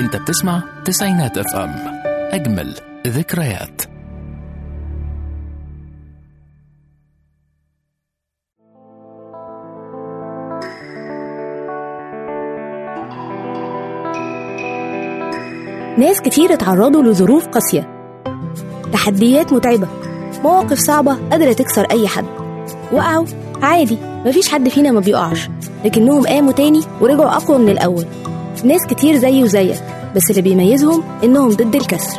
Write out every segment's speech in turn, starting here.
انت بتسمع تسعينات اف ام اجمل ذكريات ناس كتير اتعرضوا لظروف قاسية تحديات متعبة مواقف صعبة قادرة تكسر أي حد وقعوا عادي مفيش حد فينا ما بيقعش لكنهم قاموا تاني ورجعوا أقوى من الأول ناس كتير زيي وزيك بس اللي بيميزهم إنهم ضد الكسر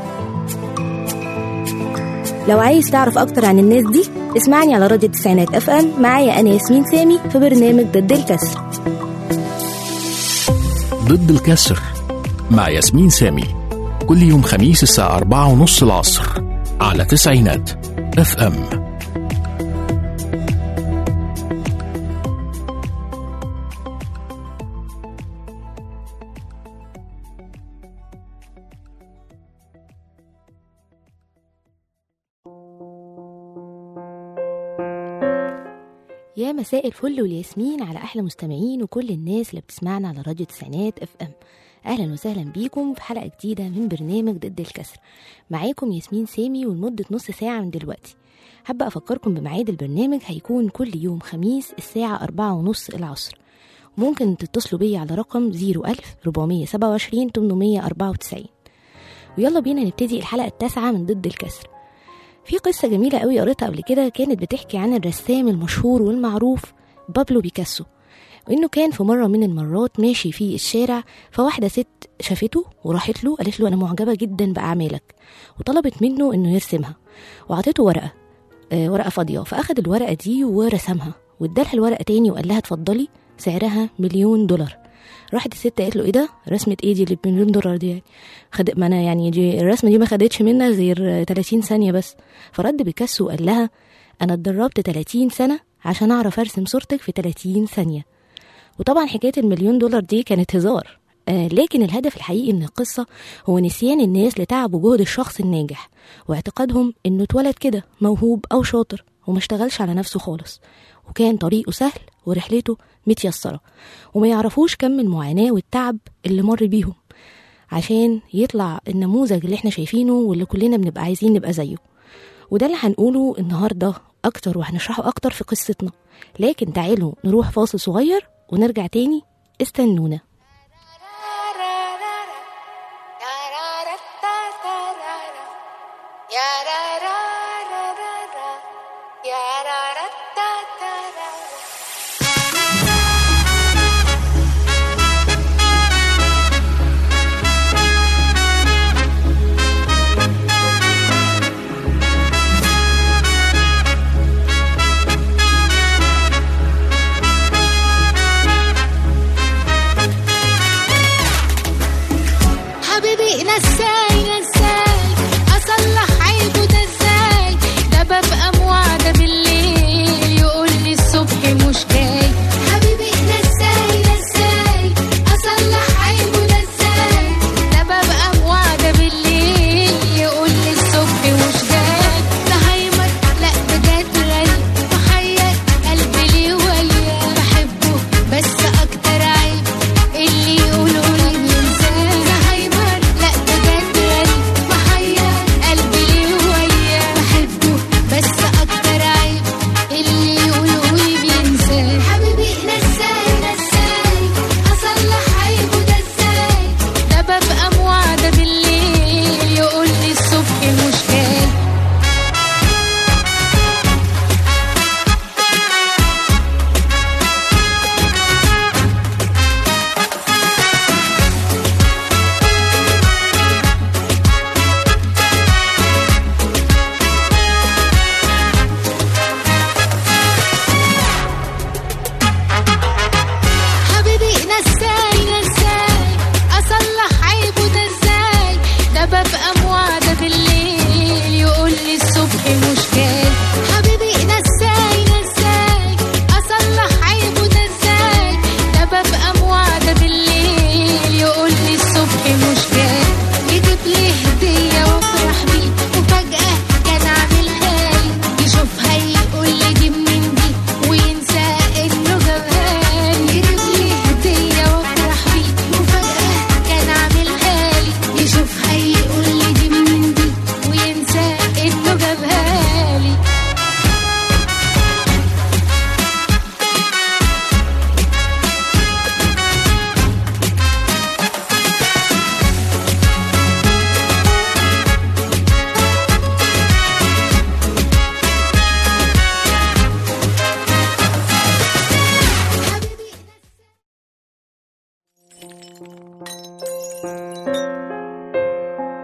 لو عايز تعرف أكتر عن الناس دي اسمعني على راديو التسعينات اف ام معايا أنا ياسمين سامي في برنامج ضد الكسر ضد الكسر مع ياسمين سامي كل يوم خميس الساعة أربعة ونص العصر على تسعينات اف ام يا مساء الفل والياسمين على احلى مستمعين وكل الناس اللي بتسمعنا على راديو تسعينات اف ام اهلا وسهلا بيكم في حلقه جديده من برنامج ضد الكسر معاكم ياسمين سامي ولمده نص ساعه من دلوقتي حابة أفكركم بميعاد البرنامج هيكون كل يوم خميس الساعة أربعة ونص العصر ممكن تتصلوا بيا على رقم 01000 427 894 ويلا بينا نبتدي الحلقة التاسعة من ضد الكسر في قصة جميلة قوي قريتها قبل كده كانت بتحكي عن الرسام المشهور والمعروف بابلو بيكاسو وإنه كان في مرة من المرات ماشي في الشارع فواحدة ست شافته وراحت له قالت له أنا معجبة جدا بأعمالك وطلبت منه إنه يرسمها وعطيته ورقة آه، ورقة فاضية فأخد الورقة دي ورسمها وادالها الورقة تاني وقال لها اتفضلي سعرها مليون دولار راحت الست قالت له ايه ده رسمة ايه دي اللي بمليون دولار دي يعني خد ما انا يعني دي الرسمة دي ما خدتش منها غير 30 ثانية بس فرد بيكاسو وقال لها انا اتدربت 30 سنة عشان اعرف ارسم صورتك في 30 ثانية وطبعا حكاية المليون دولار دي كانت هزار آه لكن الهدف الحقيقي من القصة هو نسيان الناس لتعب وجهد الشخص الناجح واعتقادهم انه اتولد كده موهوب او شاطر وما اشتغلش على نفسه خالص وكان طريقه سهل ورحلته متيسرة وما يعرفوش كم المعاناة والتعب اللي مر بيهم عشان يطلع النموذج اللي احنا شايفينه واللي كلنا بنبقى عايزين نبقى زيه وده اللي هنقوله النهاردة أكتر وهنشرحه أكتر في قصتنا لكن تعالوا نروح فاصل صغير ونرجع تاني استنونا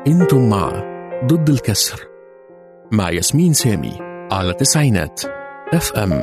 انتم مع ضد الكسر مع ياسمين سامي على تسعينات اف ام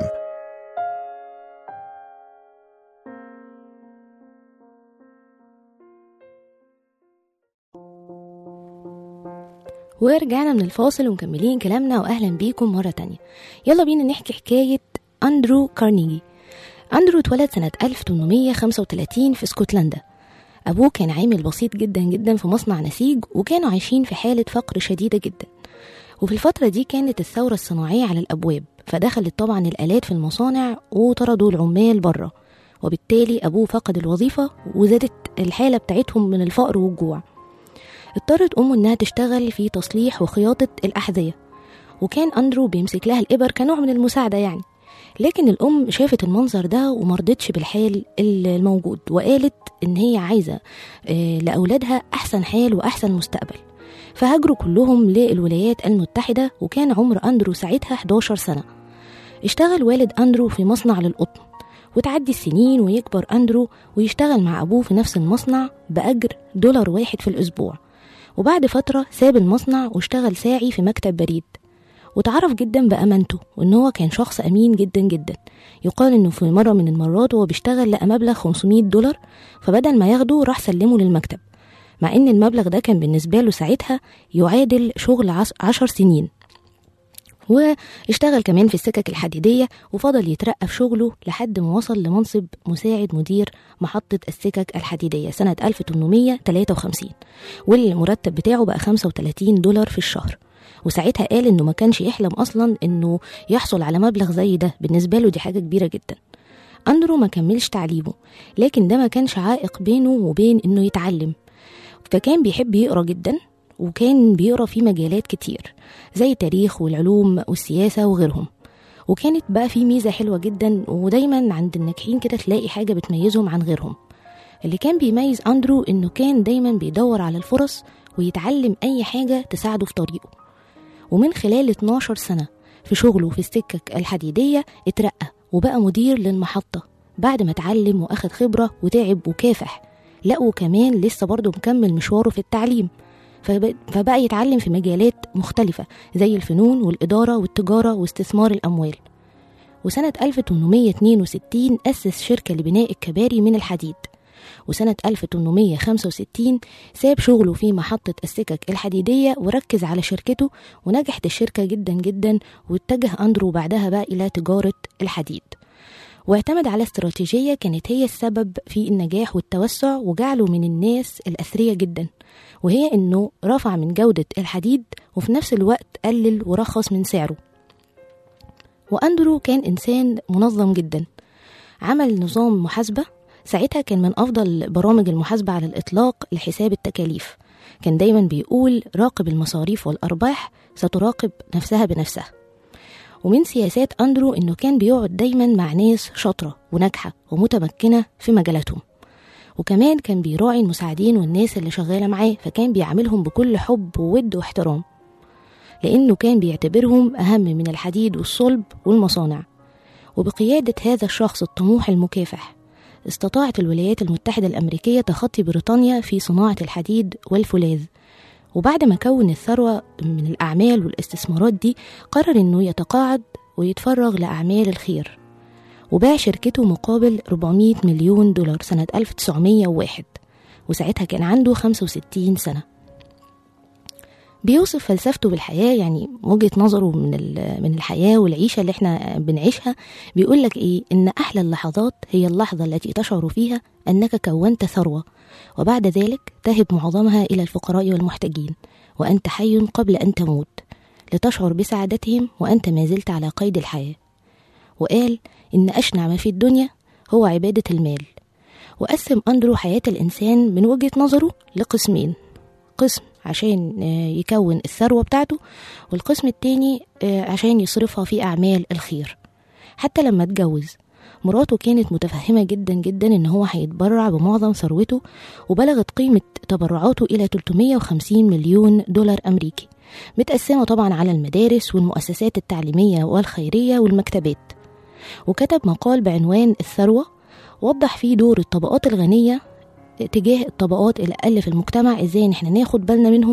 ورجعنا من الفاصل ومكملين كلامنا واهلا بيكم مره تانية يلا بينا نحكي حكايه اندرو كارنيجي اندرو اتولد سنه 1835 في اسكتلندا ابوه كان عامل بسيط جدا جدا في مصنع نسيج وكانوا عايشين في حاله فقر شديده جدا وفي الفتره دي كانت الثوره الصناعيه على الابواب فدخلت طبعا الالات في المصانع وطردوا العمال بره وبالتالي ابوه فقد الوظيفه وزادت الحاله بتاعتهم من الفقر والجوع اضطرت أمه إنها تشتغل في تصليح وخياطة الأحذية وكان أندرو بيمسك لها الإبر كنوع من المساعدة يعني لكن الأم شافت المنظر ده ومرضتش بالحال الموجود وقالت إن هي عايزة آه، لأولادها أحسن حال وأحسن مستقبل فهاجروا كلهم للولايات المتحدة وكان عمر أندرو ساعتها 11 سنة اشتغل والد أندرو في مصنع للقطن وتعدي السنين ويكبر أندرو ويشتغل مع أبوه في نفس المصنع بأجر دولار واحد في الأسبوع وبعد فترة ساب المصنع واشتغل ساعي في مكتب بريد وتعرف جدا بأمانته وإن هو كان شخص أمين جدا جدا يقال إنه في مرة من المرات وهو بيشتغل لقى مبلغ 500 دولار فبدل ما ياخده راح سلمه للمكتب مع إن المبلغ ده كان بالنسبة له ساعتها يعادل شغل عص- عشر سنين واشتغل كمان في السكك الحديدية وفضل يترقى في شغله لحد ما وصل لمنصب مساعد مدير محطة السكك الحديدية سنة 1853 والمرتب بتاعه بقى 35 دولار في الشهر وساعتها قال انه ما كانش يحلم اصلا انه يحصل على مبلغ زي ده بالنسبة له دي حاجة كبيرة جدا اندرو ما كملش تعليمه لكن ده ما كانش عائق بينه وبين انه يتعلم فكان بيحب يقرا جدا وكان بيقرا في مجالات كتير زي التاريخ والعلوم والسياسة وغيرهم وكانت بقى في ميزة حلوة جدا ودايما عند الناجحين كده تلاقي حاجة بتميزهم عن غيرهم اللي كان بيميز أندرو إنه كان دايما بيدور على الفرص ويتعلم أي حاجة تساعده في طريقه ومن خلال 12 سنة في شغله في السكك الحديدية اترقى وبقى مدير للمحطة بعد ما اتعلم وأخد خبرة وتعب وكافح لا وكمان لسه برضه مكمل مشواره في التعليم فب- فبقى يتعلم في مجالات مختلفة زي الفنون والإدارة والتجارة واستثمار الأموال وسنة 1862 أسس شركة لبناء الكباري من الحديد وسنة 1865 ساب شغله في محطة السكك الحديدية وركز على شركته ونجحت الشركة جدا جدا واتجه أندرو بعدها بقى إلى تجارة الحديد واعتمد على استراتيجية كانت هي السبب في النجاح والتوسع وجعله من الناس الأثرياء جدا وهي إنه رفع من جودة الحديد وفي نفس الوقت قلل ورخص من سعره وأندرو كان إنسان منظم جدا عمل نظام محاسبة ساعتها كان من أفضل برامج المحاسبة على الإطلاق لحساب التكاليف كان دايما بيقول راقب المصاريف والأرباح ستراقب نفسها بنفسها ومن سياسات أندرو إنه كان بيقعد دايما مع ناس شاطرة وناجحة ومتمكنة في مجالاتهم وكمان كان بيراعي المساعدين والناس اللي شغالة معاه فكان بيعاملهم بكل حب وود واحترام لأنه كان بيعتبرهم أهم من الحديد والصلب والمصانع وبقيادة هذا الشخص الطموح المكافح استطاعت الولايات المتحدة الأمريكية تخطي بريطانيا في صناعة الحديد والفولاذ وبعد ما كون الثروة من الأعمال والاستثمارات دي قرر إنه يتقاعد ويتفرغ لأعمال الخير وباع شركته مقابل 400 مليون دولار سنة 1901 وساعتها كان عنده 65 سنة بيوصف فلسفته بالحياة يعني وجهة نظره من ال- من الحياة والعيشة اللي احنا بنعيشها بيقول لك ايه ان احلى اللحظات هي اللحظة التي تشعر فيها انك كونت ثروة وبعد ذلك تهب معظمها الى الفقراء والمحتاجين وانت حي قبل ان تموت لتشعر بسعادتهم وانت ما زلت على قيد الحياة وقال ان اشنع ما في الدنيا هو عبادة المال وقسم أندرو حياة الإنسان من وجهة نظره لقسمين قسم عشان آه، يكون الثروة بتاعته والقسم التاني آه، عشان يصرفها في أعمال الخير حتى لما اتجوز مراته كانت متفهمة جدا جدا إن هو هيتبرع بمعظم ثروته وبلغت قيمة تبرعاته إلى 350 مليون دولار أمريكي متقسمة طبعا على المدارس والمؤسسات التعليمية والخيرية والمكتبات وكتب مقال بعنوان الثروة وضح فيه دور الطبقات الغنية تجاه الطبقات الأقل في المجتمع ازاي ان احنا ناخد بالنا منهم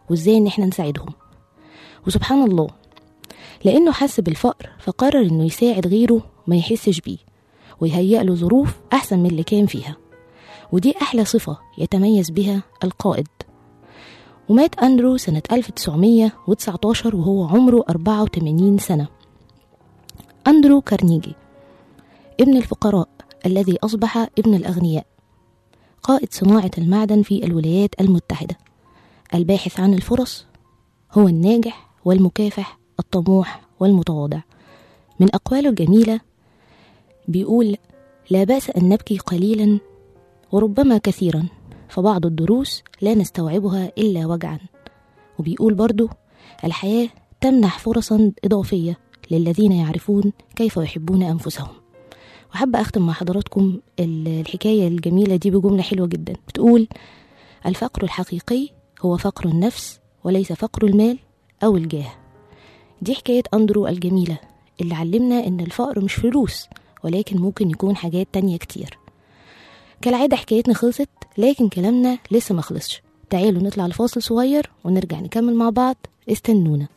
وإزاي إن إحنا نساعدهم وسبحان الله لأنه حس بالفقر فقرر إنه يساعد غيره ما يحسش بيه ويهيأ له ظروف أحسن من اللي كان فيها ودي أحلى صفة يتميز بها القائد ومات أندرو سنة 1919 وهو عمره 84 سنة أندرو كارنيجي ابن الفقراء الذي أصبح ابن الأغنياء قائد صناعة المعدن في الولايات المتحدة الباحث عن الفرص هو الناجح والمكافح الطموح والمتواضع من أقواله الجميلة بيقول لا بأس أن نبكي قليلا وربما كثيرا فبعض الدروس لا نستوعبها إلا وجعا وبيقول برضو الحياة تمنح فرصا إضافية للذين يعرفون كيف يحبون أنفسهم وحابة أختم مع حضراتكم الحكاية الجميلة دي بجملة حلوة جدا بتقول الفقر الحقيقي هو فقر النفس وليس فقر المال أو الجاه دي حكاية أندرو الجميلة اللي علمنا إن الفقر مش فلوس ولكن ممكن يكون حاجات تانية كتير كالعادة حكايتنا خلصت لكن كلامنا لسه ما خلصش تعالوا نطلع لفاصل صغير ونرجع نكمل مع بعض استنونا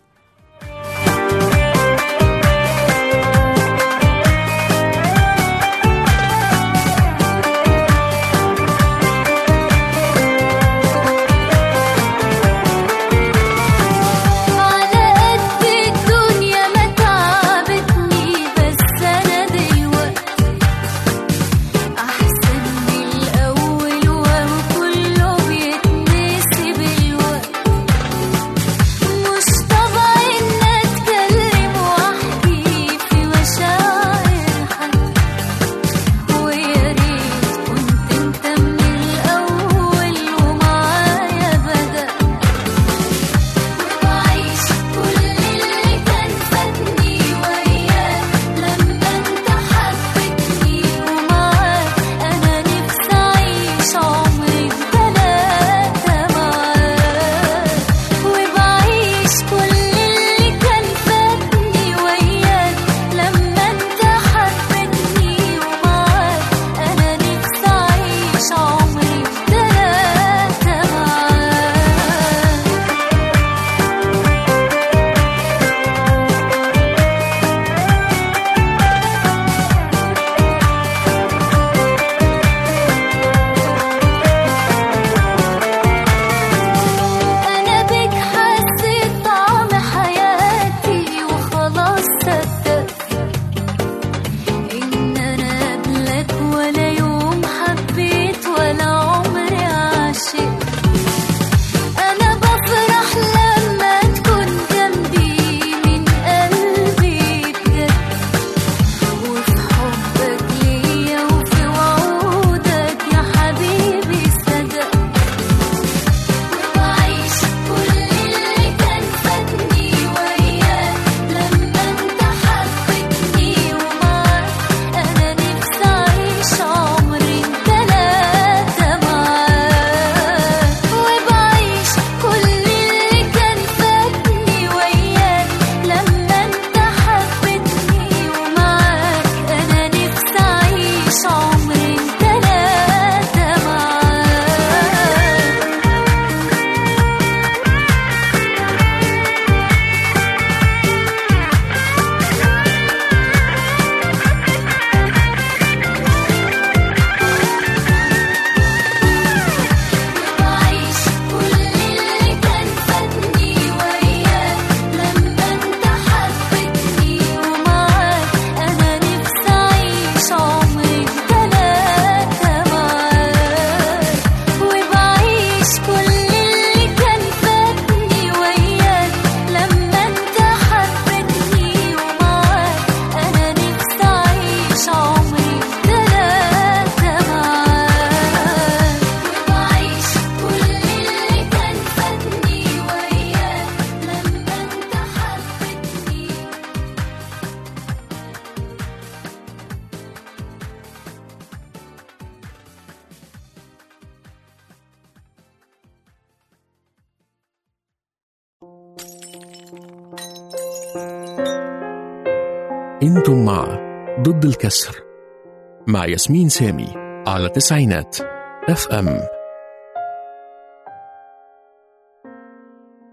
على قد الدنيا ما تعبتني بس أنا دلوقتي أحسن من الأول وهو كله بيتنسي بالوقت مش طبيعي إن أتكلم وأحكي في مشاعر حد ويا ريت كنت أنت من الأول ومعايا بدأت وبعيش كل اللي كان فاتني وياك لما انت حبتني ومعاك انا نفسي اعيش عمري بتلاتة معاك وبعيش كل اللي كان فاتني وياك لما انت حبتني ومعاك انا نفسي اعيش عمري بتلاتة معاك أنا بك حسيت طعم حياتي وخلاص صدقت إن أنا قبلك ولا يوم حبيت ولا عمري عشقت أنا بفرح لما تكون جنبي من قلبي بجد وفي حبك ليا وفي وعودك يا حبيبي صدقت وبعيش كل اللي كان فاتني وياك لما انت حبتني ومعاك انا نفسي اعيش عمري تلاتة معاك وبعيش كل اللي كان فاتني وياك لما انت حبتني ومعاك انا نفسي اعيش عمري تلاتة معاك وبعيش كل اللي كان فاتني وياك لما انت حبتني ومعاك انا نفسي اعيش عمري تلاتة معاك وبعيش كل اللي كان فاتني وياك لما انت حبتني ومعاك انا نفسي اعيش عمري تلاتة معاك وبعيش كل اللي كان فاتني وياك لما انت حبتني انتم مع ضد الكسر مع ياسمين سامي على تسعينات اف ام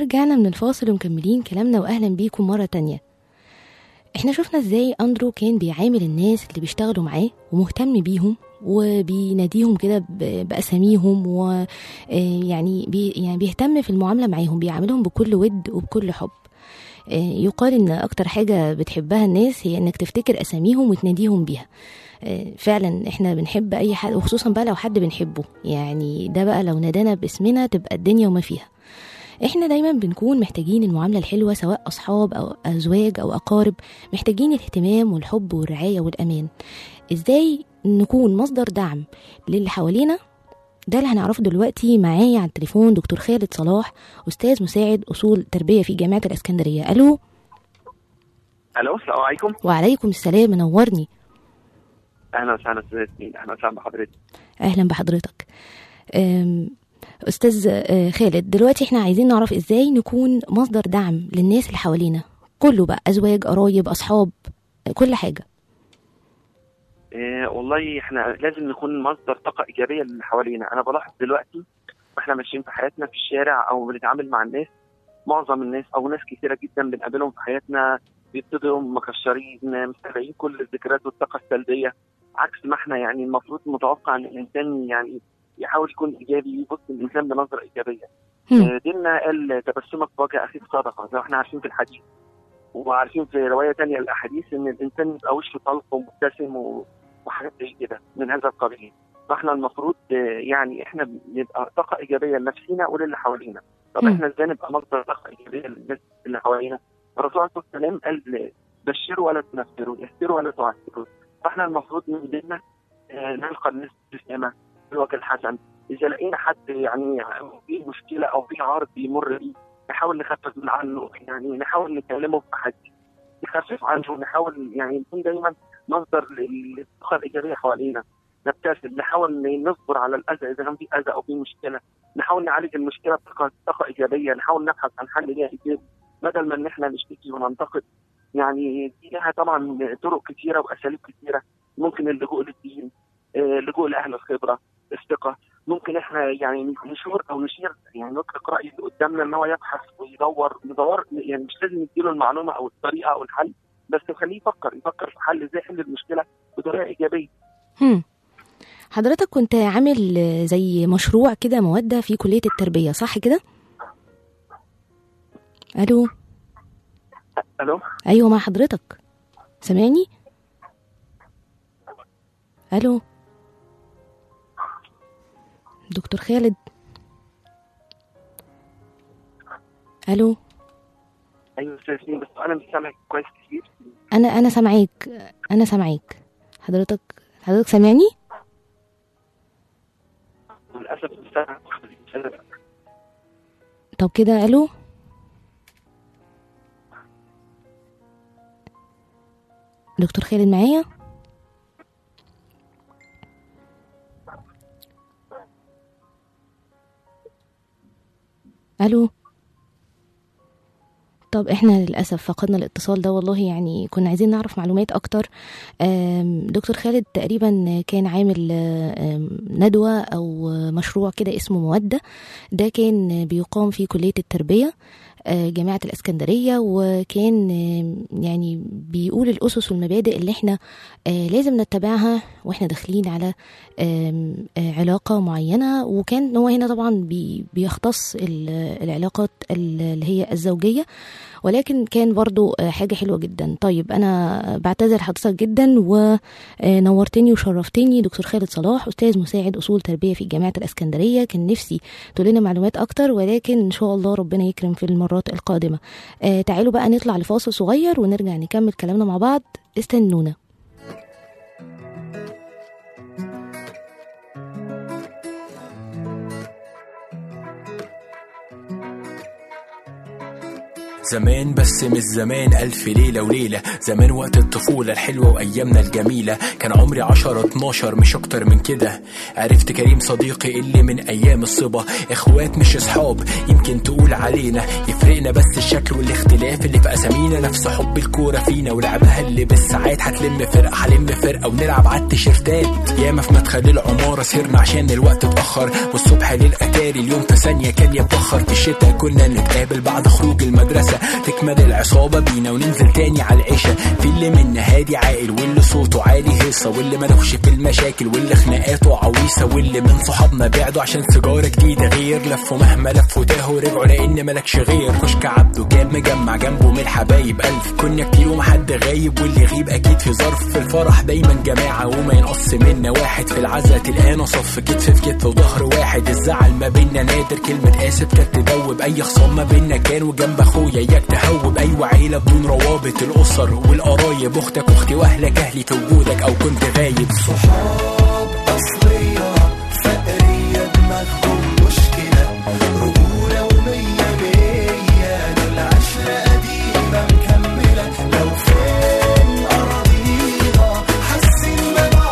ورجعنا من الفاصل ومكملين كلامنا واهلا بيكم مرة تانية احنا شفنا ازاي اندرو كان بيعامل الناس اللي بيشتغلوا معاه ومهتم بيهم وبيناديهم كده ب- باساميهم ويعني بي يعني بيهتم في المعامله معاهم بيعاملهم بكل ود وبكل حب آه، يقال ان اكتر حاجه بتحبها الناس هي انك تفتكر اساميهم وتناديهم بيها آه، فعلا احنا بنحب اي حد وخصوصا بقى لو حد بنحبه يعني ده بقى لو نادانا باسمنا تبقى الدنيا وما فيها احنا دايما بنكون محتاجين المعامله الحلوه سواء اصحاب او ازواج او اقارب محتاجين الاهتمام والحب والرعايه والامان ازاي نكون مصدر دعم للي حوالينا ده اللي هنعرفه دلوقتي معايا على التليفون دكتور خالد صلاح استاذ مساعد اصول تربيه في جامعه الاسكندريه الو الو السلام عليكم وعليكم السلام منورني اهلا وسهلا استاذ ياسمين اهلا وسهلا بحضرتك اهلا بحضرتك أم، استاذ آه، خالد دلوقتي احنا عايزين نعرف ازاي نكون مصدر دعم للناس اللي حوالينا كله بقى ازواج قرايب اصحاب آه، كل حاجه إيه والله احنا لازم نكون مصدر طاقه ايجابيه للي حوالينا انا بلاحظ دلوقتي واحنا ماشيين في حياتنا في الشارع او بنتعامل مع الناس معظم الناس او ناس كثيره جدا بنقابلهم في حياتنا بيبتدوا مكشرين مستدعين كل الذكريات والطاقه السلبيه عكس ما احنا يعني المفروض متوقع ان الانسان يعني يحاول يكون ايجابي يبص الانسان بنظره ايجابيه هم. آه، ديننا قال تبسمك في وجه اخيك صدقه زي ما احنا عارفين في الحديث وعارفين في روايه تانية الاحاديث ان الانسان يبقى وشه طلق ومبتسم و- وحاجات زي كده من هذا القبيل فاحنا المفروض آه، يعني احنا نبقى طاقه ايجابيه لنفسينا وللي حوالينا طب مم. احنا ازاي نبقى مصدر طاقه ايجابيه للناس اللي حوالينا الرسول عليه الصلاه والسلام قال بشروا ولا تنفروا يسروا ولا تعسروا فاحنا المفروض من ديننا آه، نلقى الناس بابتسامه بالوجه الحسن اذا لقينا حد يعني في مشكله او في عارض بيمر بيه نحاول نخفف من عنه يعني نحاول نكلمه في حديث نخفف عنه نحاول يعني نكون دايما مصدر للطاقه الايجابيه حوالينا نبتسم نحاول نصبر على الاذى اذا كان في اذى او في مشكله نحاول نعالج المشكله بطاقه طاقه ايجابيه نحاول نبحث عن حل ليها ايجابي بدل ما ان احنا نشتكي وننتقد يعني دي لها طبعا طرق كثيره واساليب كثيره ممكن اللجوء للدين آه، اللجوء لاهل الخبره الثقه ممكن احنا يعني نشور او نشير يعني نطلق راي اللي قدامنا ان هو يبحث ويدور ندور يعني مش لازم نديله المعلومه او الطريقه او الحل بس نخليه يفكر يفكر في حل ازاي يحل المشكله بطريقه ايجابيه هم. حضرتك كنت عامل آه، زي مشروع كده مودة في كلية التربية صح كده؟ ألو الو أيوة مع حضرتك سامعني؟ ألو دكتور خالد ألو ايوه استاذ ياسمين، بس انا مش سامعك كويس كتير أنا أنا سامعاك أنا سامعاك حضرتك حضرتك سامعني؟ للاسف مش سامعك طب كده ألو دكتور خالد معايا ألو طب احنا للأسف فقدنا الاتصال ده والله يعني كنا عايزين نعرف معلومات أكتر آم، دكتور خالد تقريبا كان عامل آم، ندوة أو مشروع كده اسمه مودة ده كان بيقام في كلية التربية آه، جامعة الإسكندرية وكان آه، يعني بيقول الأسس والمبادئ اللي احنا آه، لازم نتبعها واحنا داخلين على آم، آه، علاقة معينة وكان هو هنا طبعا بي- بيختص ال- العلاقات ال- اللي هي الزوجية ولكن كان برضو آه، حاجة حلوة جدا طيب أنا بعتذر حضرتك جدا ونورتني وشرفتني دكتور خالد صلاح أستاذ مساعد أصول تربية في جامعة الإسكندرية كان نفسي تقول لنا معلومات أكتر ولكن إن شاء الله ربنا يكرم في المرات القادمة آه تعالوا بقى نطلع لفاصل صغير ونرجع نكمل كلامنا مع بعض استنونا زمان بس مش زمان ألف ليلة وليلة زمان وقت الطفولة الحلوة وأيامنا الجميلة كان عمري عشرة اتناشر مش أكتر من كده عرفت كريم صديقي اللي من أيام الصبا إخوات مش أصحاب يمكن تقول علينا يفرقنا بس الشكل والاختلاف اللي في أسامينا نفس حب الكورة فينا ولعبها اللي بالساعات هتلم فرقة هلم فرقة ونلعب على التيشيرتات ياما في مدخل العمارة سهرنا عشان الوقت اتأخر والصبح للأتاري اليوم في ثانية كان يتبخر في الشتاء كنا نتقابل بعد خروج المدرسة تكمل العصابة بينا وننزل تاني على العشاء في اللي منا هادي عاقل واللي صوته عالي هيصة واللي ملوش في المشاكل واللي خناقاته عويصة واللي من صحابنا بعدوا عشان سيجارة جديدة غير لفوا مهما لفوا تاهوا رجعوا لأن ملكش غير كشك عبده كان مجمع جنبه من الحبايب ألف كنا كتير ومحد غايب واللي يغيب أكيد في ظرف في الفرح دايما جماعة وما ينقص منا واحد في العزا تلقانا صف كتف في كتف وظهر واحد الزعل ما بينا نادر كلمة آسف كانت تدوب أي خصام ما بينا كان وجنب أخويا إياك تهوب أيوة عيلة بدون روابط الأسر والقرايب أختك أختي وأهلك أهلي في وجودك أو كنت غايب صحاب أصلية فقرية دماغهم مشكلة رجولة ومية مية دول عشرة قديمة مكملة لو فين أراضينا حاسين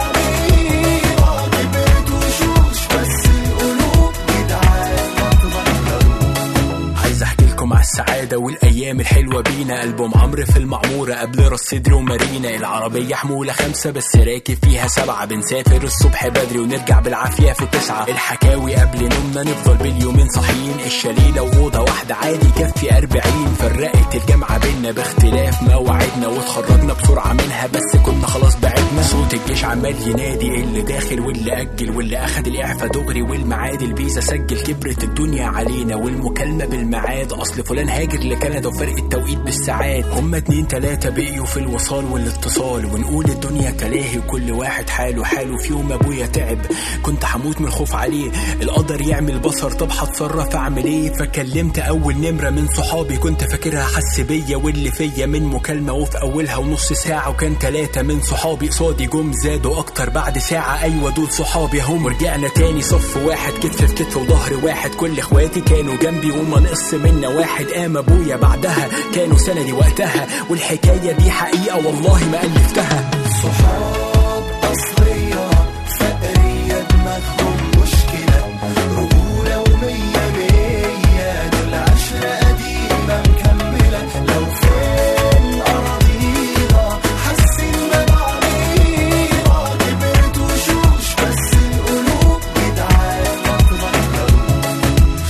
ببعضينا كبرت وشوش بس القلوب جدعان ما تغيروش عايز احكي لكم على السعادة والايام الحلوة بينا ألبوم عمرو في المعمورة قبل راس صدري ومارينا العربية حمولة خمسة بس راكب فيها سبعة بنسافر الصبح بدري ونرجع بالعافية في تسعة الحكاوي قبل نومنا نفضل باليومين صاحيين الشاليه لو أوضة واحدة عادي كفي أربعين فرقت الجامعة بينا باختلاف مواعيدنا واتخرجنا بسرعة منها بس كنا خلاص بعدنا صوت الجيش عمال ينادي اللي داخل واللي أجل واللي أخد الإعفاء دغري والميعاد الفيزا سجل كبرت الدنيا علينا والمكالمة بالميعاد أصل فلان هاجر لكندا وفرق التوقيت بالساعات هما اتنين تلاتة بقيوا في الوصال والاتصال ونقول الدنيا تلاهي وكل واحد حاله حاله في يوم أبويا تعب كنت هموت من الخوف عليه القدر يعمل بصر طب هتصرف أعمل إيه فكلمت أول نمرة من صحابي كنت فاكرها حس بيا واللي فيا من مكالمة وفي أولها ونص ساعة وكان تلاتة من صحابي قصادي جم زادوا أكتر بعد ساعة أيوة دول صحابي هم ورجعنا تاني صف واحد كتف في كتف وظهر واحد كل إخواتي كانوا جنبي وما نقص منا واحد قام أبويا بعدها كانوا سندي وقتها والحكاية دي حقيقة والله ما ألفتها صحاب أصلية فقرية دماغهم مشكلة رجولة ومية مية دول عشرة قديمة مكملة لو فين أراضينا حاسين ببعضينا كبرت وشوش بس القلوب جدعان ما تغيروش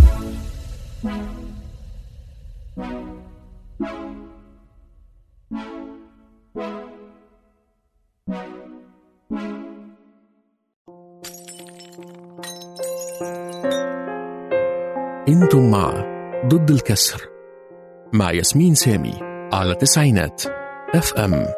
انتم مع ضد الكسر مع ياسمين سامي على تسعينات اف ام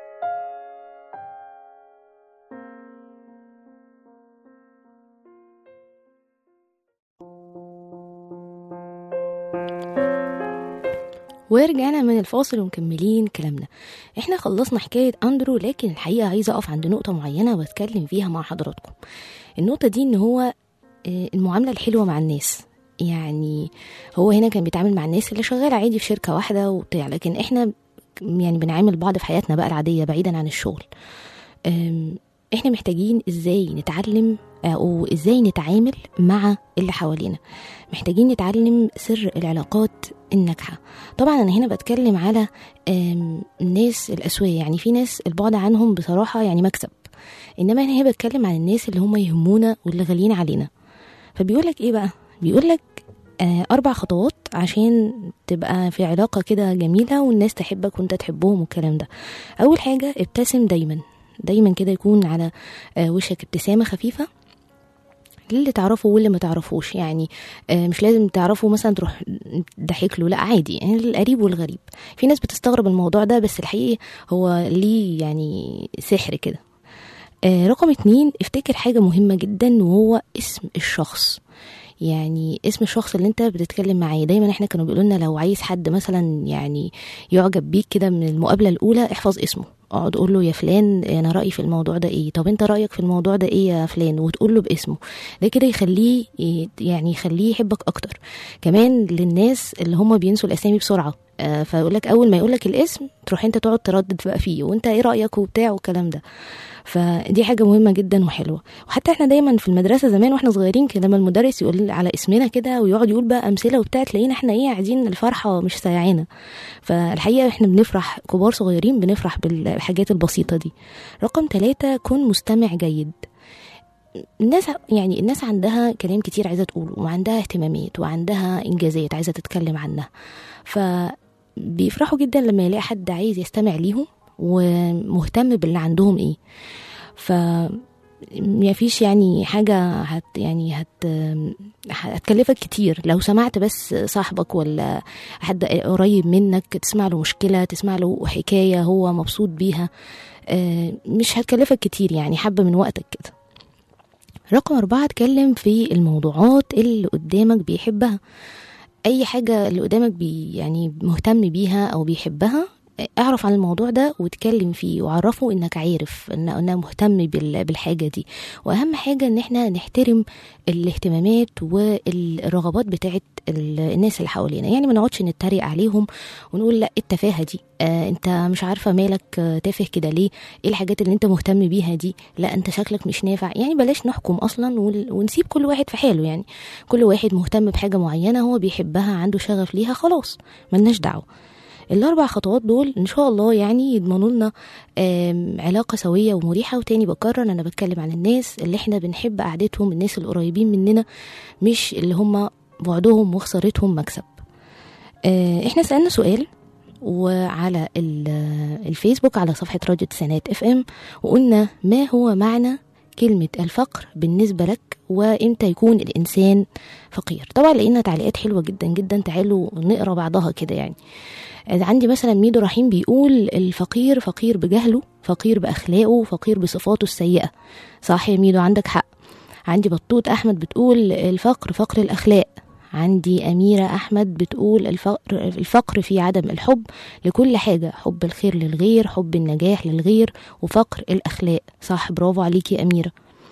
ورجعنا من الفاصل ومكملين كلامنا احنا خلصنا حكاية اندرو لكن الحقيقة عايزة اقف عند نقطة معينة واتكلم فيها مع حضراتكم النقطة دي ان هو آه، المعاملة الحلوة مع الناس يعني هو هنا كان بيتعامل مع الناس اللي شغالة عادي في شركة واحدة وبتاع لكن احنا يعني بنعامل بعض في حياتنا بقى العادية بعيدا عن الشغل أم، احنا محتاجين ازاي نتعلم او ازاي نتعامل مع اللي حوالينا محتاجين نتعلم سر العلاقات الناجحة طبعا انا هنا بتكلم على أم، الناس الاسوية يعني في ناس البعد عنهم بصراحة يعني مكسب انما انا هنا بتكلم عن الناس اللي هم يهمونا واللي غاليين علينا فبيقولك ايه بقى بيقولك آه، أربع خطوات عشان تبقى في علاقة كده جميلة والناس تحبك وانت تحبهم والكلام ده أول حاجة ابتسم دايما دايما كده يكون على آه، وشك ابتسامة خفيفة للي تعرفه واللي ما تعرفوش يعني آه، مش لازم تعرفه مثلا تروح ضحك له لا عادي يعني القريب والغريب في ناس بتستغرب الموضوع ده بس الحقيقة هو ليه يعني سحر كده آه، رقم اتنين افتكر حاجة مهمة جدا وهو اسم الشخص يعني اسم الشخص اللي انت بتتكلم معاه دايما احنا كانوا بيقولوا لنا لو عايز حد مثلا يعني يعجب بيك كده من المقابله الاولى احفظ اسمه اقعد اقول له يا فلان انا رايي في الموضوع ده ايه طب انت رايك في الموضوع ده ايه يا فلان وتقول له باسمه ده كده يخليه ي- يعني يخليه يحبك اكتر كمان للناس اللي هم بينسوا الاسامي بسرعه آه، فيقول لك اول ما يقول لك الاسم تروح انت تقعد تردد بقى فيه وانت ايه رايك وبتاع والكلام ده فدي حاجه مهمه جدا وحلوه وحتى احنا دايما في المدرسه زمان واحنا صغيرين كده لما المدرس يقول على اسمنا كده ويقعد يقول بقى امثله وبتاع تلاقينا احنا ايه عايزين الفرحه مش سايعانا فالحقيقه احنا بنفرح كبار صغيرين بنفرح بالحاجات البسيطه دي رقم ثلاثة كن مستمع جيد الناس يعني الناس عندها كلام كتير عايزه تقوله وعندها اهتمامات وعندها انجازات عايزه تتكلم عنها فبيفرحوا جدا لما يلاقي حد عايز يستمع ليهم ومهتم باللي عندهم ايه ف ما فيش يعني حاجة هت يعني هت هتكلفك كتير لو سمعت بس صاحبك ولا حد قريب منك تسمع له مشكلة تسمع له حكاية هو مبسوط بيها آه، مش هتكلفك كتير يعني حبة من وقتك كده رقم أربعة اتكلم في الموضوعات اللي قدامك بيحبها أي حاجة اللي قدامك بي يعني مهتم بيها أو بيحبها اعرف عن الموضوع ده واتكلم فيه وعرفه انك عارف ان انا مهتم بال- بالحاجه دي واهم حاجه ان احنا نحترم الاهتمامات والرغبات بتاعت ال- الناس اللي حوالينا يعني ما نقعدش نتريق عليهم ونقول لا إيه التفاهه دي آه انت مش عارفه مالك آه، تافه كده ليه ايه الحاجات اللي انت مهتم بيها دي لا انت شكلك مش نافع يعني بلاش نحكم اصلا ون- ونسيب كل واحد في حاله يعني كل واحد مهتم بحاجه معينه هو بيحبها عنده شغف ليها خلاص ملناش دعوه الاربع خطوات دول ان شاء الله يعني يضمنوا لنا آم، علاقه سويه ومريحه وتاني بكرر انا بتكلم عن الناس اللي احنا بنحب قعدتهم الناس القريبين مننا مش اللي هم بعدهم وخسارتهم مكسب آه، احنا سالنا سؤال وعلى ال- الفيسبوك على صفحه راديو تسعينات اف ام وقلنا ما هو معنى كلمة الفقر بالنسبة لك وامتى يكون الإنسان فقير طبعا لقينا تعليقات حلوة جدا جدا تعالوا نقرا بعضها كده يعني عندي مثلا ميدو رحيم بيقول الفقير فقير بجهله فقير بأخلاقه فقير بصفاته السيئة صح يا ميدو عندك حق عندي بطوط أحمد بتقول الفقر فقر الأخلاق عندي أميرة أحمد بتقول الفقر, الفقر في عدم الحب لكل حاجة حب الخير للغير حب النجاح للغير وفقر الأخلاق صح برافو عليكي يا أميرة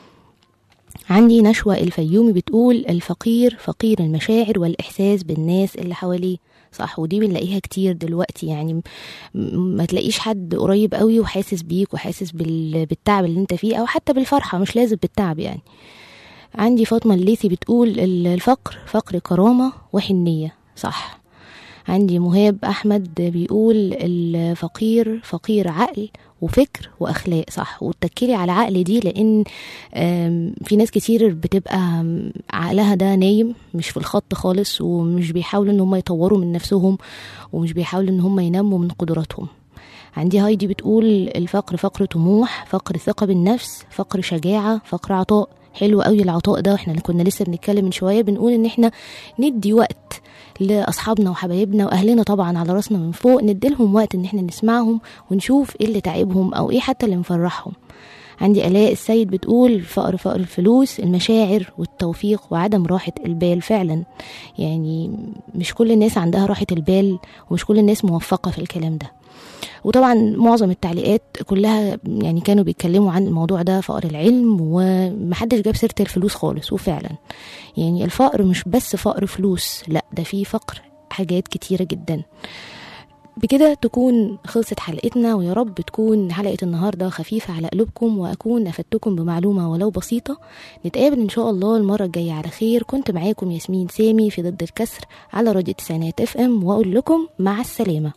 عندي نشوى الفيومي بتقول الفقير فقير المشاعر والإحساس بالناس اللي حواليه صح ودي بنلاقيها كتير دلوقتي يعني م- ما تلاقيش حد قريب قوي وحاسس بيك وحاسس بال- بالتعب اللي انت فيه او حتى بالفرحة مش لازم بالتعب يعني عندي فاطمة الليثي بتقول ال- الفقر فقر كرامة وحنية صح عندي مهاب أحمد بيقول الفقير فقير عقل وفكر وأخلاق صح وتتكلي على عقل دي لأن آم، في ناس كتير بتبقى آم، عقلها ده نايم مش في الخط خالص ومش بيحاولوا ان هم يطوروا من نفسهم ومش بيحاولوا ان هم ينموا من قدراتهم عندي هايدي بتقول الفقر فقر طموح فقر ثقة بالنفس فقر شجاعة فقر عطاء حلو قوي العطاء ده احنا اللي كنا لسه بنتكلم من شويه بنقول ان احنا ندي وقت لاصحابنا وحبايبنا واهلنا طبعا على راسنا من فوق نديلهم وقت ان احنا نسمعهم ونشوف ايه اللي تعبهم او ايه حتى اللي مفرحهم عندي آلاء السيد بتقول فقر فقر الفلوس المشاعر والتوفيق وعدم راحة البال فعلا يعني مش كل الناس عندها راحة البال ومش كل الناس موفقة في الكلام ده وطبعا معظم التعليقات كلها يعني كانوا بيتكلموا عن الموضوع ده فقر العلم ومحدش جاب سيرة الفلوس خالص وفعلا يعني الفقر مش بس فقر فلوس لا ده فيه فقر حاجات كتيرة جدا بكده تكون خلصت حلقتنا ويا رب تكون حلقة النهاردة خفيفة على قلوبكم وأكون أفدتكم بمعلومة ولو بسيطة نتقابل إن شاء الله المرة الجاية على خير كنت معاكم ياسمين سامي في ضد الكسر على راديو تسعينات اف ام وأقول لكم مع السلامة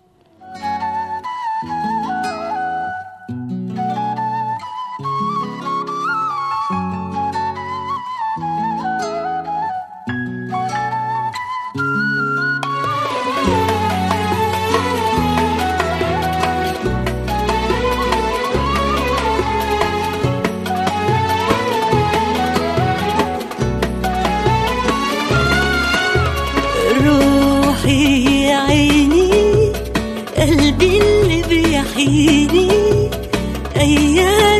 روحي يا عيني قلبي اللي بيحييني أيام